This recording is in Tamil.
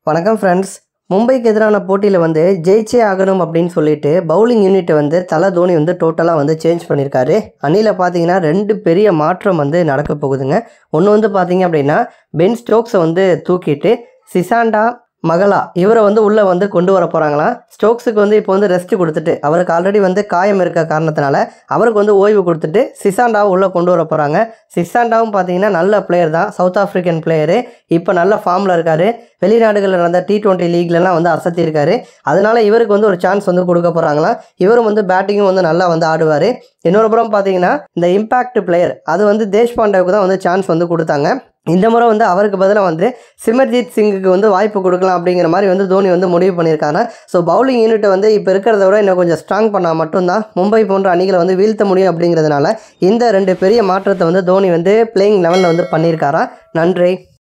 வணக்கம் ஃப்ரெண்ட்ஸ் மும்பைக்கு எதிரான போட்டியில் வந்து ஜெயிச்சே ஆகணும் அப்படின்னு சொல்லிட்டு பவுலிங் யூனிட்டை வந்து தலை தோனி வந்து டோட்டலாக வந்து சேஞ்ச் பண்ணியிருக்காரு அணியில் பார்த்தீங்கன்னா ரெண்டு பெரிய மாற்றம் வந்து நடக்க போகுதுங்க ஒன்று வந்து பார்த்தீங்க அப்படின்னா பென் ஸ்டோக்ஸை வந்து தூக்கிட்டு சிசாண்டா மகளா இவரை வந்து உள்ளே வந்து கொண்டு வர போகிறாங்களாம் ஸ்டோக்ஸுக்கு வந்து இப்போ வந்து ரெஸ்ட் கொடுத்துட்டு அவருக்கு ஆல்ரெடி வந்து காயம் இருக்க காரணத்தினால அவருக்கு வந்து ஓய்வு கொடுத்துட்டு சிசாண்டாவை உள்ளே கொண்டு வர போகிறாங்க சிசாண்டாவும் பார்த்தீங்கன்னா நல்ல பிளேயர் தான் சவுத் ஆஃப்ரிக்கன் பிளேயரு இப்போ நல்ல ஃபார்மில் இருக்கார் வெளிநாடுகளில் நடந்த டி டுவெண்ட்டி லீக்லலாம் வந்து அசத்தியிருக்காரு அதனால இவருக்கு வந்து ஒரு சான்ஸ் வந்து கொடுக்க போகிறாங்களாம் இவரும் வந்து பேட்டிங்கும் வந்து நல்லா வந்து ஆடுவார் இன்னொரு புறம் பார்த்தீங்கன்னா இந்த இம்பாக்ட் பிளேயர் அது வந்து தேஷ்பாண்டேவுக்கு தான் வந்து சான்ஸ் வந்து கொடுத்தாங்க இந்த முறை வந்து அவருக்கு பதிலாக வந்து சிமர்ஜித் சிங்குக்கு வந்து வாய்ப்பு கொடுக்கலாம் அப்படிங்கிற மாதிரி வந்து தோனி வந்து முடிவு பண்ணியிருக்காங்க ஸோ பவுலிங் யூனிட்டை வந்து இப்போ இருக்கிறத விட இன்னும் கொஞ்சம் ஸ்ட்ராங் பண்ணால் மட்டும்தான் மும்பை போன்ற அணிகளை வந்து வீழ்த்த முடியும் அப்படிங்கிறதுனால இந்த ரெண்டு பெரிய மாற்றத்தை வந்து தோனி வந்து பிளேயிங் லெவலில் வந்து பண்ணியிருக்காராம் நன்றி